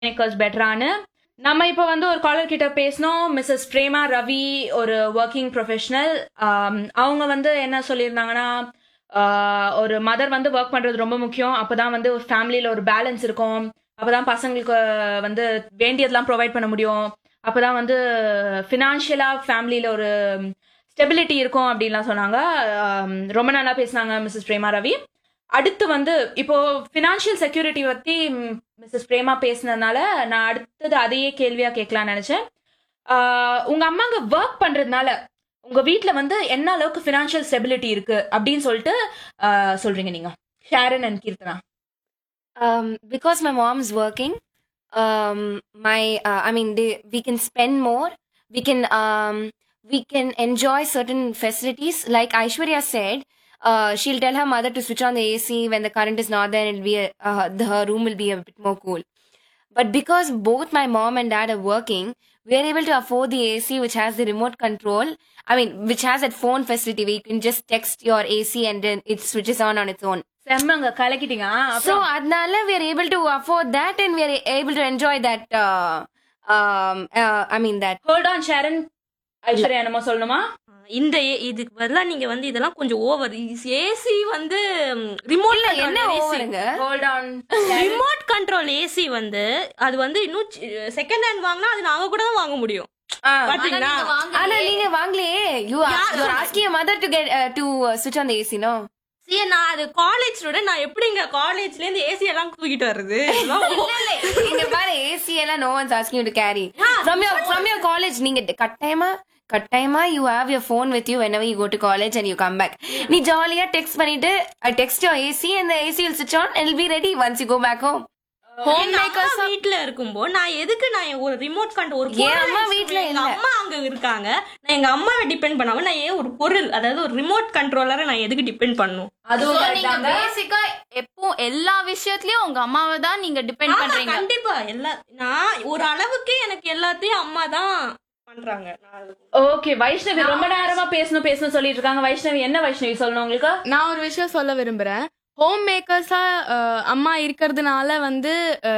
Makers பெட்டரானு நம்ம இப்போ வந்து ஒரு காலர் கிட்ட பேசினோம் மிஸ்ஸஸ் பிரேமா ரவி ஒரு ஒர்க்கிங் ப்ரொஃபஷனல் அவங்க வந்து என்ன சொல்லியிருந்தாங்கன்னா ஆஹ், ஒரு மதர் வந்து ஒர்க் பண்றது ரொம்ப முக்கியம் அப்பதான் வந்து ஒரு ஃபேமிலியில ஒரு பேலன்ஸ் இருக்கும் அப்பதான் பசங்களுக்கு வந்து வேண்டியதெல்லாம் ப்ரொவைட் பண்ண முடியும் அப்பதான் வந்து ஃபினான்ஷியலா ஃபேமிலியில ஒரு ஸ்டெபிலிட்டி இருக்கும் அப்படின்லாம் சொன்னாங்க ஆம், ரொம்ப நல்லா பேசினாங்க மிஸ்ஸஸ் பிரேமா ரவி அடுத்து வந்து இப்போ ஃபினான்ஷியல் செக்யூரிட்டி பத்தி மிஸ்ஸஸ் பிரேமா பேசினதுனால நான் அடுத்தது அதையே கேள்வியா கேட்கலாம்னு நினைச்சேன் ஆஹ், உங்க அம்மாங்க ஒர்க் பண்றதுனால உங்க வீட்ல வந்து என்ன அளவுக்கு ஃபினான்ஷியல் ஸ்டெபிலிட்டி இருக்கு அப்படின்னு சொல்லிட்டு ஆஹ், சொல்றீங்க நீங்க Sharon and Keerthana um, because my mom's working um, my uh, i mean they, we can spend more we can um, we can enjoy certain facilities like aishwarya said uh, she'll tell her mother to switch on the ac when the current is not there it'll be a, uh, the, her room will be a bit more cool but because both my mom and dad are working we are able to afford the ac which has the remote control i mean which has that phone facility where you can just text your ac and then it switches on on its own செம்மங்க கலக்கிட்டீங்க so adnala we are able to afford that and we are able to enjoy that uh, um uh, i mean that hold on Sharon Aishwarya என்னமோ சொல்லணுமா இந்த ஏ- இதுக்கு பதிலா நீங்க வந்து இதெல்லாம் கொஞ்சம் ஓவர் ஏசி வந்து ரிமோட் என்ன ஓவருங்க hold on remote control AC வந்து அது வந்து இன்னும் செகண்ட் ஹேண்ட் வாங்கினா அது நாங்க கூட தான் வாங்க முடியும் பாத்தீங்களா ஆனா நீங்க வாங்கலையே you are you are asking your mother to get uh, to uh, switch on the ac no சரி நான் அது காலேஜ் ஸ்டூடெண்ட் நான் எப்படிங்க காலேஜ்ல இருந்து ஏசி எல்லாம் தூக்கிட்டு வர்றது இதெல்லாம் ஓ- இங்க பாரு AC எல்லாம் no one's asking you to carry from your from your college நீங்க கட்டாயமா கட்டாயமா you have your phone with you whenever you go to college and you come back நீ ஜாலியா டெக்ஸ்ட் பண்ணிட்டு I text your AC and the AC will switch on and it'll be ready once you go back home எங்க அம்மா வீட்ல இருக்கும்போது நான் எதுக்கு நான் ஒரு ரிமோட் கண்ட்ரோல் ஒரு என் பொருள் அம்மா வீட்ல எங்க இல்ல. அம்மா அங்க இருக்காங்க நான் எங்க அம்மாவை டிபெண்ட் பண்ணாம நான் ஏன் ஒரு பொருள் அதாவது ஒரு ரிமோட் கண்ட்ரோலரை நான் எதுக்கு டிபெண்ட் பண்ணும் அதுவும் So, correct நீங்க தாங்க. பேசிக்கா எப்போ எல்லா விஷயத்துலயும் உங்க அம்மாவை தான் நீங்க டிபெண்ட் ஆமா, பண்றீங்க கண்டிப்பா எல்லா நான் ஒரு அளவுக்கு எனக்கு எல்லாத்தையும் அம்மா தான் பண்றாங்க நான் அது- ஓகே வைஷ்ணவி ரொம்ப நேரமா பேசணும் பேசணும் சொல்லிட்டு இருக்காங்க வைஷ்ணவி என்ன வைஷ்ணவி சொல்லணும் உங்களுக்கு நான் ஒரு விஷயம் சொல்ல விரும்புறேன் ஹோம் மேக்கர்ஸா அம்மா இருக்கிறதுனால வந்து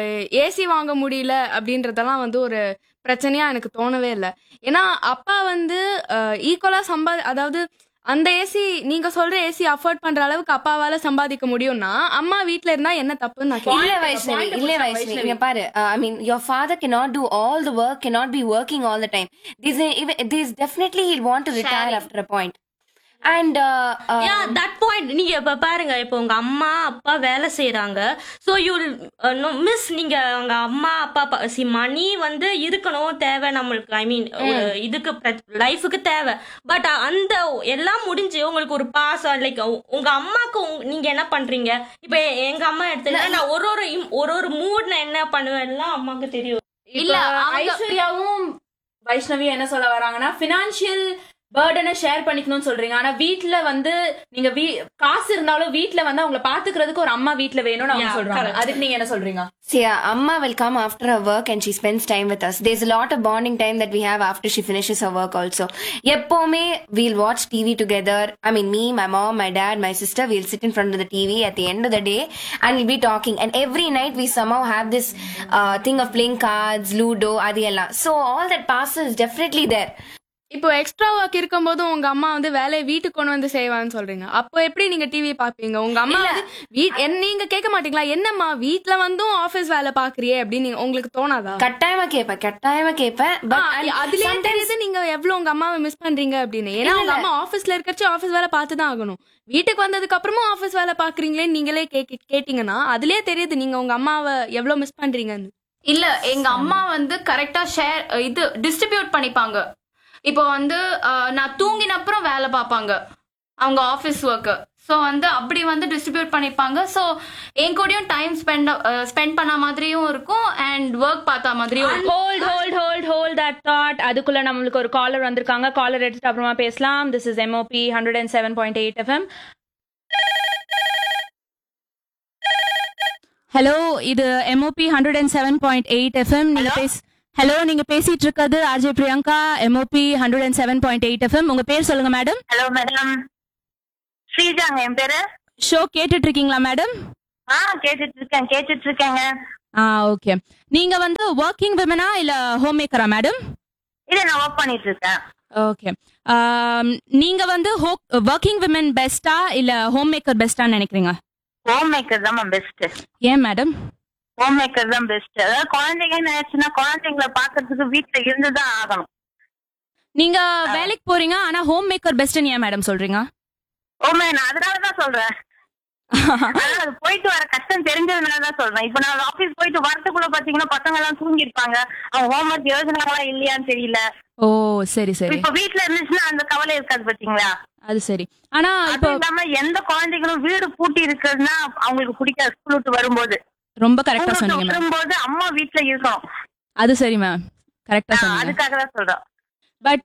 ஏசி வாங்க முடியல அப்படின்றதெல்லாம் வந்து ஒரு பிரச்சனையா எனக்கு தோணவே இல்லை ஏன்னா அப்பா வந்து ஈக்குவலா சம்பா அதாவது அந்த ஏசி நீங்க சொல்ற ஏசி அஃபோர்ட் பண்ற அளவுக்கு அப்பாவால சம்பாதிக்க முடியும்னா அம்மா வீட்ல இருந்தா என்ன தப்புன்னு நான் இல்ல கேக்குறேன். வைஷ்ணவி point இல்ல புடிச்சா வைஷ்ணவி வைஷ்ணவி. இங்க பாரு ஐ மீன் your father cannot do all the work cannot be working all the time this is this definitely he'll want to retire after a point and uh, uh, yeah that point நீங்க இப்ப பாருங்க இப்போ உங்க அம்மா அப்பா வேலை செய்யறாங்க சோ யூ மிஸ் நீங்க உங்க அம்மா அப்பா சி மணி வந்து இருக்கணும் தேவை நம்மளுக்கு ஐ மீன் இதுக்கு லைஃபுக்கு தேவை பட் அந்த எல்லாம் முடிஞ்சு உங்களுக்கு ஒரு பாசம் லைக் உங்க அம்மாக்கு உங்க- நீங்க என்ன பண்றீங்க இப்ப எங்க அம்மா எடுத்தீங்கன்னா நான் ஒரு ஒரு im- ஒரு ஒரு மூட் நான் என்ன பண்ணுவேன் எல்லாம் அம்மாக்கு தெரியும் இல்ல, இல்ல அவங்க- ஐஸ்வர்யாவும் வைஷ்ணவி என்ன சொல்ல வராங்கன்னா பினான்சியல் பேர்டனை ஷேர் பண்ணிக்கணும்னு சொல்றீங்க ஆனா வீட்ல வந்து நீங்க வீ காசு இருந்தாலும் வீட்ல வந்து அவங்கள பாத்துக்கிறதுக்கு ஒரு அம்மா வீட்ல வேணும்னு அவங்க Yeah, சொல்றாங்க correct. அதுக்கு நீங்க என்ன சொல்றீங்க see uh, amma will come after her work and she spends time with us there's a lot of bonding time that we have after she finishes her work also எப்பவுமே we'll watch tv together i mean me my mom my dad my sister we'll sit in front of the tv at the end of the day and we'll be talking and every night we somehow have this uh, thing of playing cards ludo adi ella so all that passes definitely there இப்போ extra work இருக்கும்போது உங்க அம்மா வந்து வேலையை வீட்டுக்கு கொண்டு வந்து செய்வான்னு சொல்றீங்க அப்போ எப்படி நீங்க டிவி பாப்பீங்க உங்க அம்மா வந்து வீட் என்- நீங்க கேட்க மாட்டீங்களா என்னம்மா வீட்ல வந்தும் ஆபீஸ் வேலை பாக்குறியே அப்படின்னு நீங்க- உங்களுக்கு தோணாதா கட்டாயமா கேட்பேன் கட்டாயமா கேட்பேன் ஆ, but and அதுலயே sometimes- தெரியுது நீங்க எவ்வளவு உங்க அம்மாவை மிஸ் பண்றீங்க அப்படின்னு ஏன்னா உங்க அம்மா ஆபீஸ்ல இருக்கச்சு ஆபீஸ் வேலை பார்த்து தான் ஆகணும் வீட்டுக்கு வந்ததுக்கு அப்புறமும் ஆபீஸ் வேலை பாக்குறீங்களே நீங்களே கேக்க- கேட்டீங்கன்னா அதுலயே தெரியுது நீங்க உங்க அம்மாவை எவ்வளவு மிஸ் பண்றீங்கன்னு இல்ல எங்க அம்மா வந்து கரெக்டா ஷேர் இது டிஸ்ட்ரிபியூட் பண்ணிப்பாங்க இப்போ வந்து அஹ், நான் தூங்கின அப்புறம் வேலை பார்ப்பாங்க அவங்க ஆஃபீஸ் ஒர்க்கு ஸோ வந்து அப்படி வந்து டிஸ்ட்ரிபியூட் பண்ணிப்பாங்க ஸோ என் கூடயும் டைம் ஸ்பெண்ட் ஸ்பெண்ட் பண்ண மாதிரியும் இருக்கும் அண்ட் ஒர்க் பார்த்த மாதிரியும் இருக்கும். Hold hold hold hold that thought அதுக்குள்ள நம்மளுக்கு ஒரு காலர் வந்திருக்காங்க காலர் எடுத்துட்டு அப்புறமா பேசலாம் this is MOP hundred and seven point eight FM hello இது MOP hundred and seven point eight FM நீங்க பேச ஹலோ நீங்க பேசிட்டு இருக்கிறது RJ Priyanka MOP hundred and seven point eight FM உங்க பேர் சொல்லுங்க மேடம் ஹலோ மேடம் ஸ்ரீஜாங்க என் பேரு ஷோ கேட்டுட்டு இருக்கீங்களா மேடம் ஆ கேட்டுட்டு இருக்கேன் கேட்டுட்டு இருக்கேங்க ஆ ஓகே நீங்க வந்து ஒர்க்கிங் விமனா இல்ல ஹோம் மேக்கரா மேடம் இல்ல நான் ஒர்க் பண்ணிட்டு இருக்கேன் ஓகே நீங்க வந்து ஒர்க்கிங் விமன் பெஸ்டா இல்ல ஹோம் மேக்கர் பெஸ்டான்னு நினைக்கிறீங்க ஹோம் மேக்கர் தான் பெஸ்ட் ஏன் மேடம் ஹோம் மேக்கர் தான் பெஸ்ட் அதாவது குழந்தைங்க நினைச்சுன்னா குழந்தைங்களை பாக்குறதுக்கு வீட்டுல இருந்துதான் ஆகணும் நீங்க வேலைக்கு போறீங்க ஆனா ஹோம் மேக்கர் பெஸ்ட்னு ஏன் மேடம் சொல்றீங்க ஓமே நான் அதனாலதான் சொல்றேன் ஆனா அது போயிட்டு வர கஷ்டம் தெரிஞ்சதுனால தான் சொல்றேன் இப்ப நான் ஆபீஸ் போயிட்டு வரதுக்குள்ள பாத்தீங்கன்னா பசங்க எல்லாம் தூங்கி இருப்பாங்க அவங்க ஹோம்ஒர்க் எழுதுனாங்களா இல்லையான்னு தெரியல ஓ சரி சரி இப்ப வீட்ல இருந்துச்சுன்னா அந்த கவலை இருக்காது பாத்தீங்களா அது சரி ஆனா இப்போ அது இல்லாம எந்த குழந்தைகளும் வீடு பூட்டி இருக்கிறதுனா அவங்களுக்கு பிடிக்காது ஸ்கூல் விட்டு வரும்போது ரொம்ப கரெக்டா ஸ்கூல் சொன்னீங்க விட்டு மேம் வரும்போது அம்மா வீட்ல இருக்கணும் அது சரி மேம் கரெக்டா ஆஹ் சொன்னீங்க அதுக்காக தான் சொல்றேன் பட்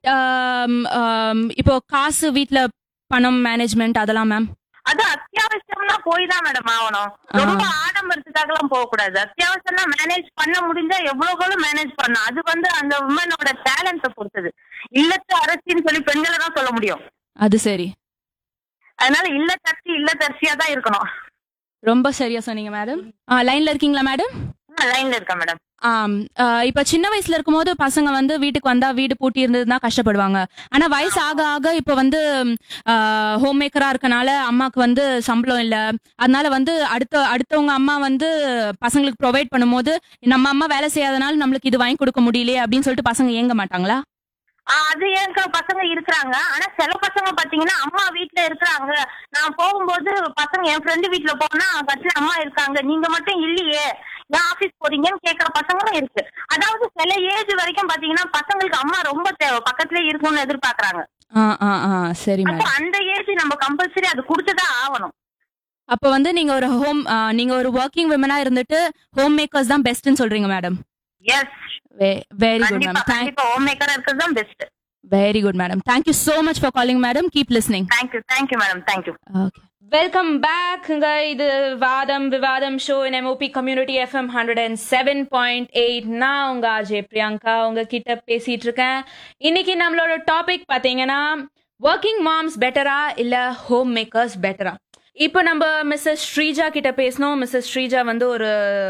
இப்போ காசு வீட்ல பணம் மேனேஜ்மெண்ட் அதெல்லாம் மேம் அது அத்தியாவசியம்னா போய் தான் மேடம் ஆகணும் ரொம்ப ஆடம்பரத்துக்காக எல்லாம் போக கூடாது அத்தியாவசியம்னா மேனேஜ் பண்ண முடிஞ்சா எவ்வளவு மேனேஜ் பண்ணணும் அது வந்து அந்த உமனோட டேலண்ட பொறுத்தது இல்லத்து அரசின்னு சொல்லி பெண்களை தான் சொல்ல முடியும் அது சரி அதனால இல்லத்தரசி இல்லத்தரசியா தான் இருக்கணும் ரொம்ப சரியா சொன்னீங்க மேடம் லைன்ல இருக்கீங்களா மேடம் லைன்ல இருக்கேன் மேடம் ஆம் அஹ் இப்ப சின்ன வயசுல இருக்கும்போது பசங்க வந்து வீட்டுக்கு வந்தா வீடு பூட்டி இருந்ததுன்னா கஷ்டப்படுவாங்க ஆனா வயசு ஆக ஆக இப்ப வந்து ஹோம் மேக்கரா இருக்கனால அம்மாக்கு வந்து சம்பளம் இல்ல அதனால வந்து அடுத்த அடுத்தவங்க அம்மா வந்து பசங்களுக்கு ப்ரொவைட் பண்ணும்போது நம்ம அம்மா வேலை செய்யாதனால நம்மளுக்கு இது வாங்கி கொடுக்க முடியலையே அப்படின்னு சொல்லிட்டு பசங்க ஏங்க மாட்டாங்களா ஆஹ் அது ஏன் பசங்க இருக்கிறாங்க ஆனா சில பசங்க பாத்தீங்கன்னா அம்மா வீட்ல இருக்கிறாங்க நான் போகும்போது பசங்க என் ஃப்ரெண்டு வீட்ல போனா கட்டில அம்மா இருக்காங்க நீங்க மட்டும் இல்லையே ஏன் ஆபீஸ் போறீங்கன்னு கேக்குற பசங்களும் இருக்கு அதாவது சில ஏஜ் வரைக்கும் பாத்தீங்கன்னா பசங்களுக்கு அம்மா ரொம்ப தேவை பக்கத்துல இருக்கணும்னு எதிர்பார்க்கறாங்க ஆ ஆ ஆ சரி அப்போ மேடம் அந்த ஏஜ் நம்ம கம்பல்சரி அது கொடுத்துதான் ஆகணும் அப்ப வந்து நீங்க ஒரு ஹோம் நீங்க ஒரு ஒர்க்கிங் விமனா இருந்துட்டு ஹோம் மேக்கர்ஸ் தான் பெஸ்ட்னு சொல்றீங்க மேடம் எஸ் வெரி குட் கண்டிப்பா மேம் கண்டிப்பா ஹோம் மேக்கரா இருக்கிறது தான் best very good madam thank you so much for calling madam keep listening thank you thank you madam thank you okay welcome பேக்ங்க இது வாதம் விவாதம் show in MOP community FM hundred and seven point eight நான் உங்க அஜய் பிரியங்கா உங்ககிட்ட பேசிட்டு இருக்கேன் இன்னைக்கு நம்மளோட டாபிக் பாத்தீங்கன்னா ஒர்க்கிங் மாம்ஸ் பெட்டரா இல்ல ஹோம் மேக்கர்ஸ் பெட்டரா இப்போ நம்ம மிஸ்ஸஸ் ஸ்ரீஜா கிட்ட பேசணும் மிஸ்ஸஸ் ஸ்ரீஜா வந்து ஒரு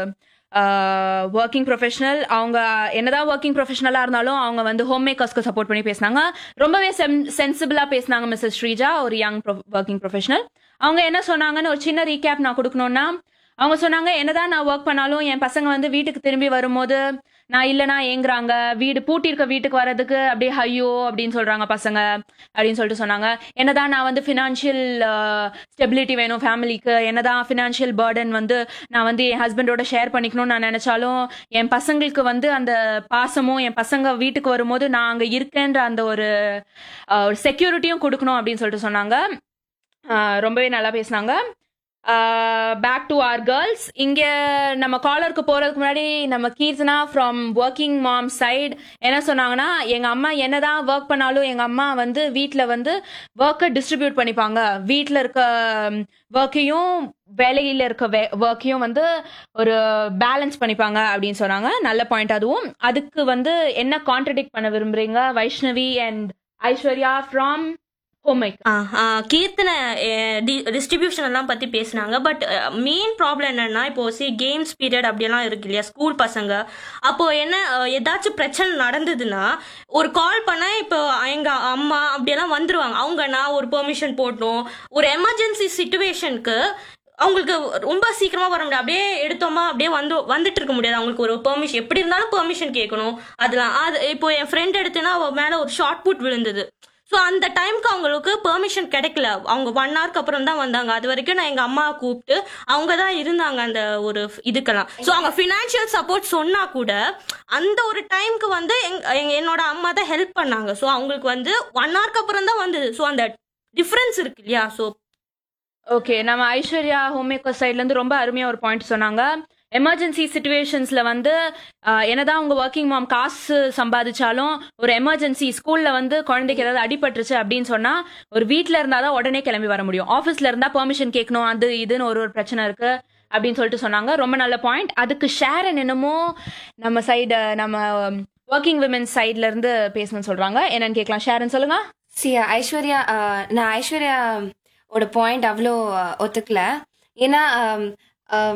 ஒர்க்கிங் ப்ரொஃபஷனல் அவங்க என்னதான் ஒர்க்கிங் ப்ரொஃபஷனலாக இருந்தாலும் அவங்க வந்து ஹோம் மேக்கர்ஸ்க்கு சப்போர்ட் பண்ணி பேசினாங்க ரொம்பவே சென்சிபிளாக பேசினாங்க மிஸ்ஸஸ் ஸ்ரீஜா ஒரு யங் ஒர்க்கிங் ப்ரொஃபஷனல் அவங்க என்ன சொன்னாங்கன்னு ஒரு சின்ன ரீகேப் நான் கொடுக்கணும்னா அவங்க சொன்னாங்க என்னதான் நான் ஒர்க் பண்ணாலும் என் பசங்க வந்து வீட்டுக்கு திரும்பி வரும்போது நான் இல்லைனா ஏங்குறாங்க வீடு பூட்டி இருக்க வீட்டுக்கு வர்றதுக்கு அப்படியே ஐயோ அப்படின்னு சொல்றாங்க பசங்க அப்படின்னு சொல்லிட்டு சொன்னாங்க என்னதான் நான் வந்து ஃபினான்ஷியல் ஸ்டெபிலிட்டி வேணும் ஃபேமிலிக்கு என்னதான் ஃபினான்ஷியல் பேர்டன் வந்து நான் வந்து என் ஹஸ்பண்டோட ஷேர் பண்ணிக்கணும்னு நான் நினைச்சாலும் என் பசங்களுக்கு வந்து அந்த பாசமும் என் பசங்க வீட்டுக்கு வரும்போது நான் அங்கே இருக்கேன்ற அந்த ஒரு அஹ், ஒரு செக்யூரிட்டியும் கொடுக்கணும் அப்படின்னு சொல்லிட்டு சொன்னாங்க அஹ், ரொம்பவே நல்லா பேசினாங்க பேக் டு ஆர் கேர்ள்ஸ் இங்கே நம்ம காலருக்கு போகிறதுக்கு முன்னாடி நம்ம Keerthana from working mom side என்ன சொன்னாங்கன்னா எங்கள் அம்மா என்னதான் ஒர்க் பண்ணாலும் எங்கள் அம்மா வந்து வீட்டில் வந்து ஒர்க்கை டிஸ்ட்ரிபியூட் பண்ணிப்பாங்க வீட்டில் இருக்க ஒர்க்கையும் வேலையில் இருக்க ஒர்க்கையும் வந்து ஒரு பேலன்ஸ் பண்ணிப்பாங்க அப்படின்னு சொன்னாங்க நல்ல பாயிண்ட் அதுவும் அதுக்கு வந்து என்ன கான்ட்ரடிக்ட் பண்ண விரும்புறீங்க Vaishnavi and Aishwarya from home maker ஆ, ஆ, கீர்த்தனை டிஸ்ட்ரிபியூஷன் எல்லாம் பத்தி பேசினாங்க பட் மெயின் ப்ராப்ளம் என்னன்னா இப்போ சி கேம்ஸ் பீரியட் அப்படியெல்லாம் இருக்கு இல்லையா ஸ்கூல் பசங்க அப்போ என்ன அஹ், ஏதாச்சும் பிரச்சனை நடந்ததுன்னா ஒரு கால் பண்ணா இப்போ எங்க அம்மா அப்படியெல்லாம் வந்துருவாங்க அவங்க நான் ஒரு பெர்மிஷன் போட்டோம் ஒரு எமர்ஜென்சி சுச்சுவேஷனுக்கு அவங்களுக்கு ரொம்ப சீக்கிரமா வர முடியாது அப்படியே எடுத்தோமா அப்படியே வந்து வந்துட்டு இருக்க முடியாது அவங்களுக்கு ஒரு பெர்மிஷன் எப்படி இருந்தாலும் பெர்மிஷன் கேட்கணும் அதெல்லாம் அது இப்போ என் ஃப்ரெண்ட் எடுத்தேன்னா அவ மேல ஒரு ஷார்ட் புட் விழுந்தது ஸோ அந்த டைம்க்கு அவங்களுக்கு பெர்மிஷன் கிடைக்கல அவங்க ஒன் ஹவருக்கு அப்புறம் தான் வந்தாங்க அது வரைக்கும் நான் எங்க அம்மா கூப்பிட்டு அவங்க தான் இருந்தாங்க அந்த ஒரு இதுக்கெல்லாம் ஸோ அவங்க ஃபினான்ஷியல் சப்போர்ட் சொன்னா கூட அந்த ஒரு டைம்க்கு வந்து எங்க- எங்க- என்னோட அம்மா தான் ஹெல்ப் பண்ணாங்க ஸோ அவங்களுக்கு வந்து ஒன் ஹவருக்கு அப்புறம் தான் வந்தது ஸோ அந்த டிஃப்ரென்ஸ் இருக்கு இல்லையா ஸோ ஓகே நம்ம ஐஸ்வர்யா ஹோம் மேக்கர் சைட்லேருந்து ரொம்ப அருமையாக ஒரு பாயிண்ட் சொன்னாங்க எமர்ஜென்சி சுச்சுவேஷன்ஸில் வந்து ஆஹ், என்னதான் உங்க ஒர்க்கிங் மாம் காசு சம்பாதிச்சாலும் ஒரு எமர்ஜென்சி ஸ்கூலில் வந்து குழந்தைக்கு ஏதாவது அடிபட்டுருச்சு அப்படின்னு சொன்னால் ஒரு வீட்டில் இருந்தால் தான் உடனே கிளம்பி வர முடியும் ஆஃபீஸில் இருந்தால் பெர்மிஷன் கேட்கணும் அது இதுன்னு ஒரு ஒரு பிரச்சனை இருக்கு அப்படின்னு சொல்லிட்டு சொன்னாங்க ரொம்ப நல்ல பாயிண்ட் அதுக்கு ஷேர் என்னமோ நம்ம சைடு நம்ம ஒர்க்கிங் விமன்ஸ் சைட்ல இருந்து பேசணும்னு சொல்றாங்க என்னன்னு கேட்கலாம் ஷேரன் சொல்லுங்க சி ஐஸ்வர்யா அஹ், நான் ஐஸ்வர்யா ஓட பாயிண்ட் அவ்வளோ அஹ், ஒத்துக்கல ஏன்னா um, um,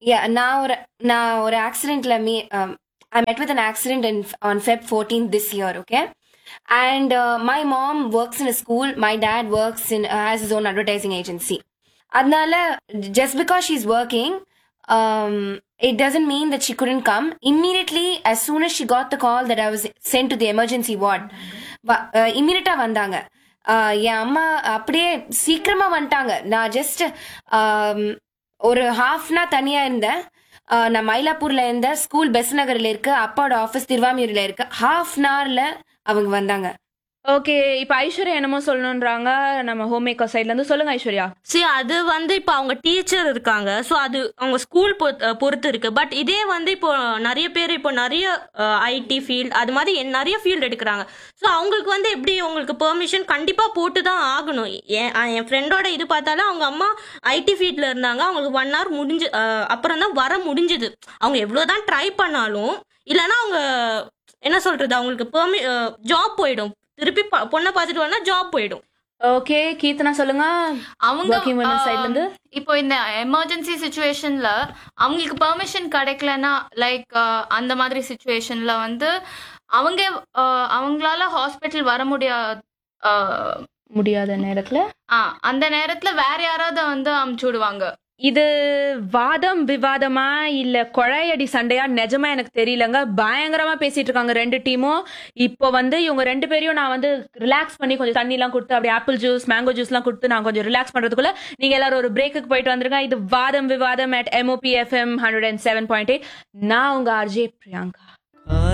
Yeah, நான் ஒரு நான் ஒரு ஆக்சிடென்ட்ல me I met with an accident in on Feb 14th this year, okay? And uh, my mom works in a school. My dad works in uh, has his own advertising agency. அதனால just because she's working, um, it doesn't mean that she couldn't come. Immediately, as soon as she got the call that I was sent to the emergency ward, இம்மீடியட்டா வந்தாங்க Uh, என் அம்மா அப்படியே சீக்கிரமா வந்துட்டாங்க நான் just ஒரு ஹாஃப்னா தனியா இருந்தேன் Uh, நான் மயிலாப்பூர்ல இருந்தேன் ஸ்கூல் பெஸ் நகர்ல இருக்கு அப்பாவோட ஆஃபீஸ் திருவாமியூர்ல இருக்கு ஹாஃப் அன் ஹவர்ல அவங்க வந்தாங்க ஓகே இப்போ ஐஸ்வர்யா என்னமோ சொல்லணுன்றாங்க நம்ம ஹோம் மேக்கர் சைட்ல இருந்து சொல்லுங்க ஐஸ்வர்யா சரி அது வந்து இப்போ அவங்க டீச்சர் இருக்காங்க ஸோ அது அவங்க ஸ்கூல் பொறுத்து இருக்கு பட் இதே வந்து இப்போ நிறைய பேர் இப்போ நிறைய ஐடி ஃபீல்ட் அது மாதிரி என் நிறைய ஃபீல்டு எடுக்கிறாங்க ஸோ அவங்களுக்கு வந்து எப்படி உங்களுக்கு பெர்மிஷன் கண்டிப்பாக போட்டு தான் ஆகணும் என் அஹ் என் ஃப்ரெண்டோட இது பார்த்தாலும் அவங்க அம்மா ஐடி ஃபீல்டில் இருந்தாங்க அவங்களுக்கு ஒன் ஹவர் முடிஞ்சு அஹ் அப்புறம் தான் வர முடிஞ்சுது அவங்க எவ்வளோதான் ட்ரை பண்ணாலும் இல்லைன்னா அவங்க என்ன சொல்றது அவங்களுக்கு பெர்மி ஜாப் போயிடும் திருப்பி ப- பொண்ணை பார்த்துட்டு வரனா ஜாப் போயிடும் ஓகே கீர்த்தனா சொல்லுங்க அவங்க Working women side ல இருந்து? ஆஹ், இப்போ இந்த எமர்ஜென்சி சுச்சுவேஷன்ல அவங்களுக்கு பெர்மிஷன் கிடைக்கலன்னா லைக் அந்த மாதிரி சுச்சுவேஷன்ல வந்து அவங்க ஆஹ், அவங்களால ஹாஸ்பிட்டல் வர முடியாது முடியாத நேரத்துல அந்த நேரத்துல வேற யாராவது வந்து அமுச்சு விடுவாங்க இது வாதம் விவாதமா இல்ல கொழையடி சண்டையா நிஜமா எனக்கு தெரியலங்க பயங்கரமா பேசிட்டு இருக்காங்க ரெண்டு டீமும் இப்போ வந்து இவங்க ரெண்டு பேரையும் நான் வந்து ரிலாக்ஸ் பண்ணி கொஞ்சம் தண்ணி எல்லாம் கொடுத்து அப்படியே ஆப்பிள் ஜூஸ் மேங்கோ ஜூஸ் எல்லாம் கொடுத்து நான் கொஞ்சம் ரிலாக்ஸ் பண்றதுக்குள்ள நீங்க எல்லாரும் ஒரு பிரேக்குக்கு போயிட்டு வந்துருங்க இது வாதம் விவாதம் at MOP FM hundred and seven point eight நான் உங்க ஆர்ஜே பிரியங்கா